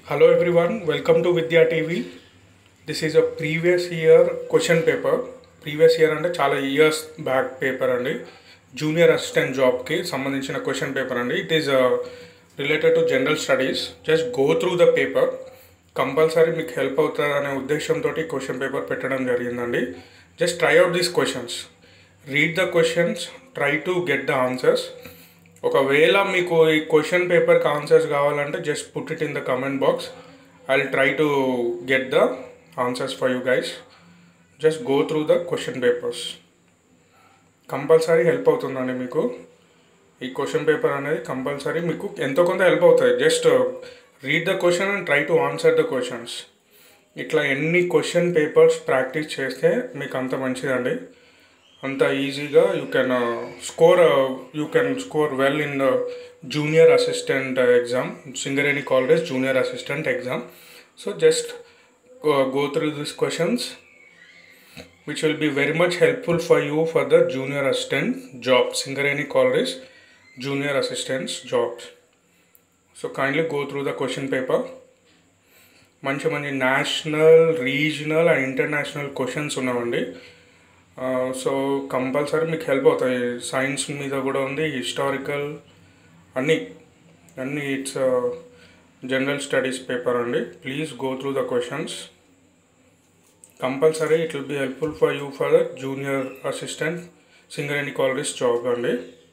Hello everyone, welcome to Vidya TV. This is a previous year question paper. Previous year అంటే చాలా years back paper అండి junior assistant జాబ్కి సంబంధించిన question paper అండి it is related to general studies just go through the paper compulsory మీకు help అవుతుంది అనే ఉద్దేశంతో క్వశ్చన్ పేపర్ పెట్టడం జరిగిందండి just try out these questions read the questions try to get the answers ఒకవేళ మీకు ఈ క్వశ్చన్ పేపర్కి ఆన్సర్స్ కావాలంటే just put it in the comment box I try to get the answers for you guys just go through the question papers compulsory help అవుతుందండి మీకు ఈ question paper అనేది compulsory మీకు ఎంతో కొంత హెల్ప్ అవుతుంది just read the question and try to answer the questions ఇట్లా ఎన్ని క్వశ్చన్ పేపర్స్ ప్రాక్టీస్ చేస్తే మీకు అంత మంచిదండి అంత ఈజీగా you can score you can score well in the junior assistant exam Singareni college junior assistant exam so just go through this questions which will be very much helpful for you for the junior assistant job singareni college junior assistants jobs so kindly go through the question paper మంచి మంచి national regional and international questions ఉన్నామండి so compulsory మీకు help అవుతాయి science మీద కూడా ఉంది historical అన్నీ అన్నీ ఇట్స్ జనరల్ స్టడీస్ పేపర్ అండి please go through the questions compulsory it will be helpful for you for the junior assistant Singareni college job అండి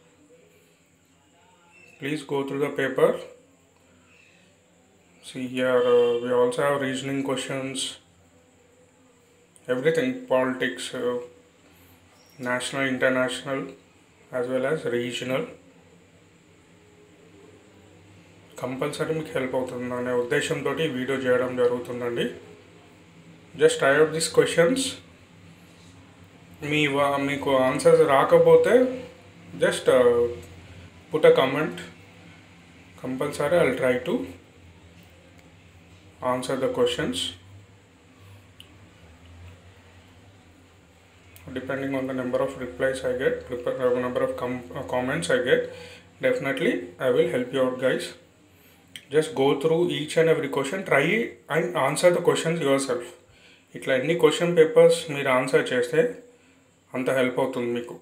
please go through the paper see here uh, we also have reasoning questions everything politics uh, national international as well as regional compulsory మీకు help అవుతుంది అనే ఉద్దేశంతో ఈ video చేయడం జరుగుతుందండి just try out this questions మీ వా- మీకు ఆన్సర్స్ రాకపోతే just put a comment compulsory I try to answer the questions depending on the number of replies i get prepare- uh, number of com- uh, comments i get definitely i will help you out guys just go through each and every question try and answer the questions yourself ఇట్లా ఎన్ని question papers మీరు answer చేస్తే అంత help అవుతుంది మీకు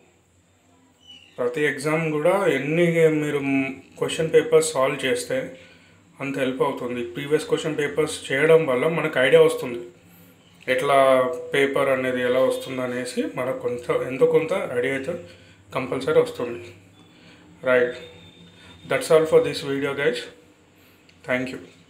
ప్రతి exam కూడా ఎన్ని మీరు క్వశ్చన్ పేపర్స్ సాల్వ్ చేస్తే అంత హెల్ప్ అవుతుంది ప్రీవియస్ క్వశ్చన్ పేపర్స్ చేయడం వల్ల మనకు ఐడియా వస్తుంది ఎట్లా పేపర్ అనేది ఎలా వస్తుంది అనేసి మనకు కొంత ఎంతో కొంత ఐడియా అయితే కంపల్సరీ వస్తుంది right that's all for this video guys thank you